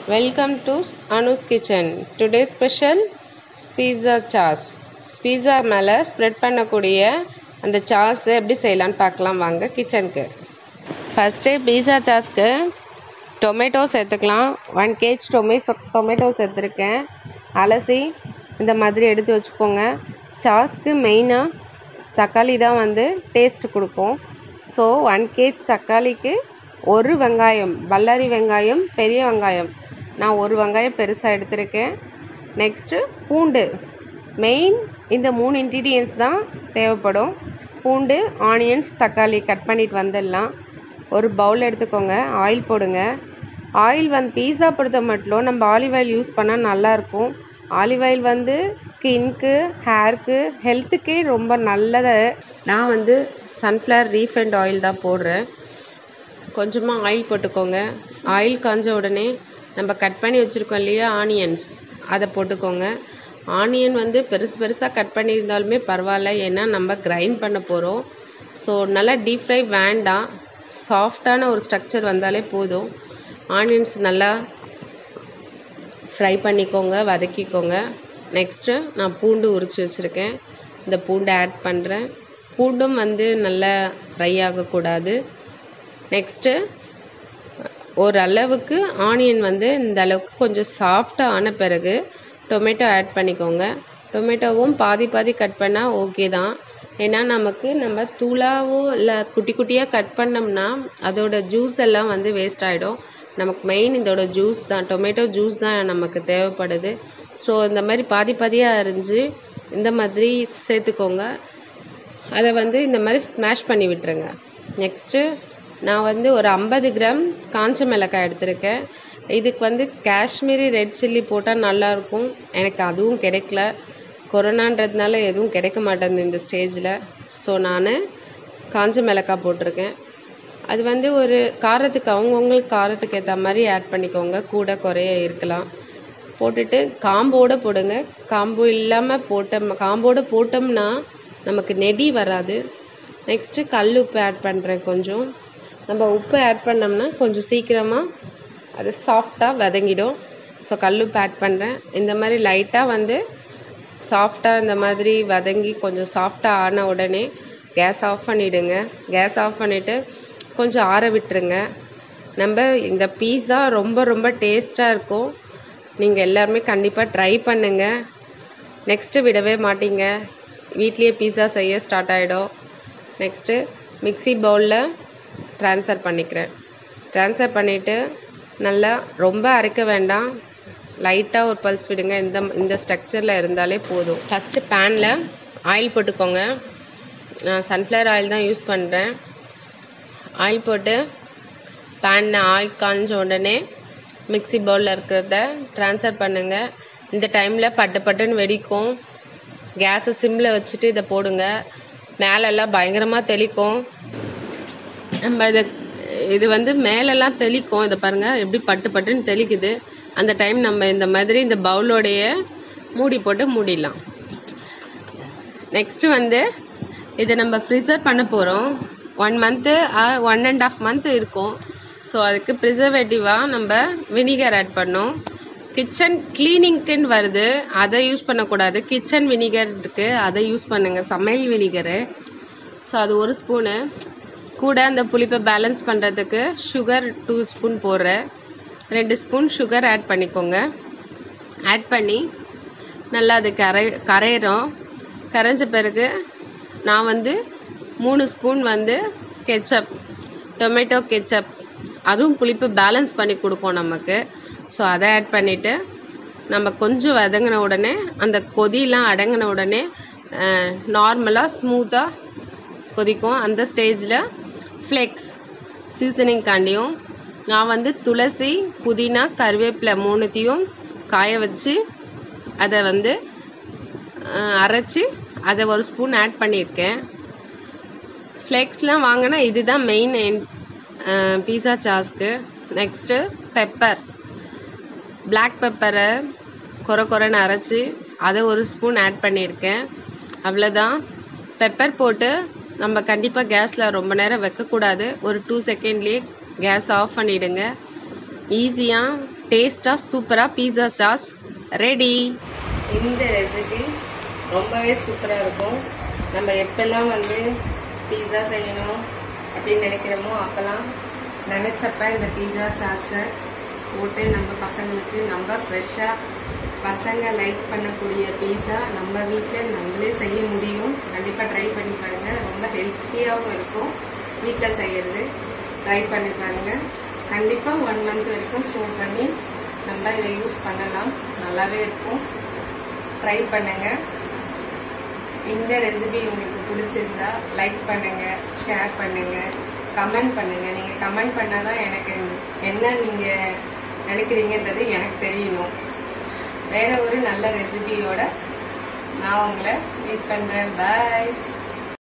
Welcome to Anu's Kitchen. Today's special pizza sauce pizza மேலே spread பண்ணக்கூடிய அந்த sauce எப்படி செய்யலான்னு பார்க்கலாம் வாங்க கிச்சனுக்கு ஃபஸ்ட்டு பீஸா சாஸ்க்கு டொமேட்டோ சேர்த்துக்கலாம் ஒன் கேஜ் டொமேட்டோ டொமேட்டோ சேர்த்துருக்கேன் அலசி இந்த மாதிரி எடுத்து வச்சுக்கோங்க சாஸ்க்கு மெயினாக தக்காளி தான் வந்து டேஸ்ட் கொடுக்கும் ஸோ ஒன் கேஜ் தக்காளிக்கு ஒரு வெங்காயம் பல்லாரி வெங்காயம் பெரிய வெங்காயம் நான் ஒரு வெங்காயம் பெருசாக எடுத்திருக்கேன் நெக்ஸ்ட்டு பூண்டு மெயின் இந்த மூணு இன்க்ரீடியன்ஸ் தான் தேவைப்படும் பூண்டு ஆனியன்ஸ் தக்காளி கட் பண்ணிட்டு வந்துடலாம் ஒரு பவுல் எடுத்துக்கோங்க ஆயில் போடுங்க ஆயில் வந்து பீஸா பொறுத்த மட்டும் நம்ம ஆலிவ் ஆயில் யூஸ் பண்ணால் நல்லாயிருக்கும் ஆலிவ் ஆயில் வந்து ஸ்கின்க்கு ஹேர்க்கு ஹெல்த்துக்கே ரொம்ப நல்லது நான் வந்து சன்ஃப்ளவர் ரீஃபைண்ட் ஆயில் தான் போடுறேன் கொஞ்சமாக ஆயில் போட்டுக்கோங்க ஆயில் காஞ்ச உடனே நம்ம கட் பண்ணி வச்சுருக்கோம் இல்லையா ஆனியன்ஸ் அதை போட்டுக்கோங்க ஆனியன் வந்து பெருசு பெருசாக கட் பண்ணியிருந்தாலுமே பரவாயில்ல ஏன்னா நம்ம கிரைண்ட் பண்ண போகிறோம் ஸோ நல்லா டீப் ஃப்ரை வேண்டாம் சாஃப்டான ஒரு ஸ்ட்ரக்சர் வந்தாலே போதும் ஆனியன்ஸ் நல்லா ஃப்ரை பண்ணிக்கோங்க வதக்கிக்கோங்க நெக்ஸ்ட்டு நான் பூண்டு உரித்து வச்சுருக்கேன் இந்த பூண்டை ஆட் பண்ணுறேன் பூண்டும் வந்து நல்லா ஃப்ரை ஆகக்கூடாது நெக்ஸ்ட்டு ஓரளவுக்கு ஆனியன் வந்து இந்த அளவுக்கு கொஞ்சம் சாஃப்டாக ஆன பிறகு டொமேட்டோ ஆட் பண்ணிக்கோங்க டொமேட்டோவும் பாதி பாதி கட் பண்ணால் ஓகே தான் ஏன்னா நமக்கு நம்ம தூளாவோ இல்லை குட்டி குட்டியாக கட் பண்ணோம்னா அதோட ஜூஸ் எல்லாம் வந்து வேஸ்ட் ஆகிடும் நமக்கு மெயின் இதோட ஜூஸ் தான் டொமேட்டோ ஜூஸ் தான் நமக்கு தேவைப்படுது ஸோ இந்த மாதிரி பாதி பாதியாக அரிஞ்சு இந்த மாதிரி சேர்த்துக்கோங்க அதை வந்து இந்த மாதிரி ஸ்மாஷ் பண்ணி விட்டுருங்க நெக்ஸ்ட்டு நான் வந்து ஒரு ஐம்பது கிராம் காஞ்ச மிளகாய் எடுத்திருக்கேன் இதுக்கு வந்து காஷ்மீரி ரெட் சில்லி போட்டால் நல்லாயிருக்கும் எனக்கு அதுவும் கிடைக்கல கொரோனான்றதுனால எதுவும் கிடைக்க மாட்டேங்குது இந்த ஸ்டேஜில் ஸோ நான் காஞ்ச மிளகாய் போட்டிருக்கேன் அது வந்து ஒரு காரத்துக்கு அவங்கவுங்களுக்கு காரத்துக்கு ஏற்ற மாதிரி ஆட் பண்ணிக்கோங்க கூட குறைய இருக்கலாம் போட்டுட்டு காம்போடு போடுங்க காம்பு இல்லாமல் போட்டோம் காம்போடு போட்டோம்னா நமக்கு நெடி வராது நெக்ஸ்ட்டு கல் உப்பு ஆட் பண்ணுறேன் கொஞ்சம் நம்ம உப்பு ஆட் பண்ணோம்னா கொஞ்சம் சீக்கிரமாக அது சாஃப்டாக வதங்கிடும் ஸோ கல் உப்பு ஆட் பண்ணுறேன் இந்த மாதிரி லைட்டாக வந்து சாஃப்டாக இந்த மாதிரி வதங்கி கொஞ்சம் சாஃப்டாக ஆன உடனே கேஸ் ஆஃப் பண்ணிவிடுங்க கேஸ் ஆஃப் பண்ணிவிட்டு கொஞ்சம் ஆற விட்டுருங்க நம்ம இந்த பீஸா ரொம்ப ரொம்ப டேஸ்ட்டாக இருக்கும் நீங்கள் எல்லாருமே கண்டிப்பாக ட்ரை பண்ணுங்கள் நெக்ஸ்ட்டு விடவே மாட்டீங்க வீட்லேயே பீஸா செய்ய ஸ்டார்ட் ஆகிடும் நெக்ஸ்ட்டு மிக்சி பவுலில் ட்ரான்ஸ்ஃபர் பண்ணிக்கிறேன் ட்ரான்ஸ்ஃபர் பண்ணிவிட்டு நல்லா ரொம்ப அரைக்க வேண்டாம் லைட்டாக ஒரு பல்ஸ் விடுங்க இந்த இந்த ஸ்ட்ரக்சரில் இருந்தாலே போதும் ஃபஸ்ட்டு பேனில் ஆயில் போட்டுக்கோங்க நான் சன்ஃப்ளவர் ஆயில் தான் யூஸ் பண்ணுறேன் ஆயில் போட்டு பேனில் ஆயில் காஞ்ச உடனே மிக்சி பவுலில் இருக்கிறத ட்ரான்ஸ்ஃபர் பண்ணுங்கள் இந்த டைமில் பட்டு பட்டுன்னு வெடிக்கும் கேஸை சிம்மில் வச்சுட்டு இதை போடுங்க மேலெல்லாம் பயங்கரமாக தெளிக்கும் நம்ம இதை இது வந்து மேலெல்லாம் தெளிக்கும் இதை பாருங்கள் எப்படி பட்டு பட்டுன்னு தெளிக்குது அந்த டைம் நம்ம இந்த மாதிரி இந்த பவுலோடைய மூடி போட்டு மூடிடலாம் நெக்ஸ்ட்டு வந்து இதை நம்ம ஃப்ரிசர் பண்ண போகிறோம் one month one and half month இருக்கும் ஸோ அதுக்கு ப்ரிசர்வேட்டிவாக நம்ம வினிகர் ஆட் பண்ணோம் கிச்சன் க்ளீனிங்க்குன்னு வருது அதை யூஸ் பண்ணக்கூடாது கிச்சன் வினிகர் இருக்குது அதை யூஸ் பண்ணுங்கள் சமையல் வினிகரு ஸோ அது ஒரு ஸ்பூனு கூட அந்த புளிப்பை பேலன்ஸ் பண்ணுறதுக்கு சுகர் டூ ஸ்பூன் போடுறேன் ரெண்டு ஸ்பூன் சுகர் ஆட் பண்ணிக்கோங்க ஆட் பண்ணி நல்லா அது கரை கரையிறோம் கரைஞ்ச பிறகு நான் வந்து மூணு ஸ்பூன் வந்து கெச்சப் டொமேட்டோ கெச்சப் அதுவும் புளிப்பு பேலன்ஸ் பண்ணி கொடுக்கும் நமக்கு ஸோ அதை ஆட் பண்ணிவிட்டு நம்ம கொஞ்சம் வதங்கின உடனே அந்த கொதியெலாம் அடங்கின உடனே நார்மலாக ஸ்மூத்தாக கொதிக்கும் அந்த ஸ்டேஜில் ஃப்ளெக்ஸ் சீசனிங்காண்டியும் நான் வந்து துளசி புதினா கருவேப்பிலை மூணுத்தையும் காய வச்சு அதை வந்து அரைச்சி அதை ஒரு ஸ்பூன் ஆட் பண்ணியிருக்கேன் ஃப்ளெக்ஸ்லாம் வாங்கினா இதுதான் மெயின் பீஸா சாஸ்க்கு நெக்ஸ்ட்டு பெப்பர் பிளாக் பெப்பரை குறை குறைன்னு அரைச்சி அதை ஒரு ஸ்பூன் ஆட் பண்ணியிருக்கேன் அவ்வளோதான் பெப்பர் போட்டு நம்ம கண்டிப்பாக கேஸில் ரொம்ப நேரம் வைக்கக்கூடாது ஒரு டூ செகண்ட்லேயே கேஸ் ஆஃப் பண்ணிவிடுங்க ஈஸியாக டேஸ்ட்டாக சூப்பராக பீஸா சாஸ் ரெடி இந்த ரெசிபி ரொம்பவே சூப்பராக இருக்கும் நம்ம எப்பெல்லாம் வந்து பீஸா செய்யணும் அப்படின்னு நினைக்கிறோமோ அப்போல்லாம் நினச்சப்ப இந்த பீஸா சாஸை போட்டு நம்ம பசங்களுக்கு நம்ம ஃப்ரெஷ்ஷாக பசங்க லைக் பண்ணக்கூடிய பீஸா நம்ம வீட்டில் நம்மளே செய்ய முடியும் கண்டிப்பாக ட்ரை பண்ணி பாருங்கள் ரொம்ப ஹெல்த்தியாகவும் இருக்கும் வீட்டில் செய்யறது ட்ரை பண்ணி பாருங்கள் கண்டிப்பாக ஒன் மந்த் வரைக்கும் ஸ்டோர் பண்ணி நம்ம இதை யூஸ் பண்ணலாம் நல்லாவே இருக்கும் ட்ரை பண்ணுங்கள் இந்த ரெசிபி உங்களுக்கு பிடிச்சிருந்தா லைக் பண்ணுங்க ஷேர் பண்ணுங்க கமெண்ட் பண்ணுங்க நீங்க கமெண்ட் பண்ணாதான் எனக்கு என்ன நீங்க நினைக்கிறீங்கன்றது எனக்கு தெரியணும் வேற ஒரு நல்ல ரெசிபியோட நான் உங்களை மீட் பண்றேன் பாய்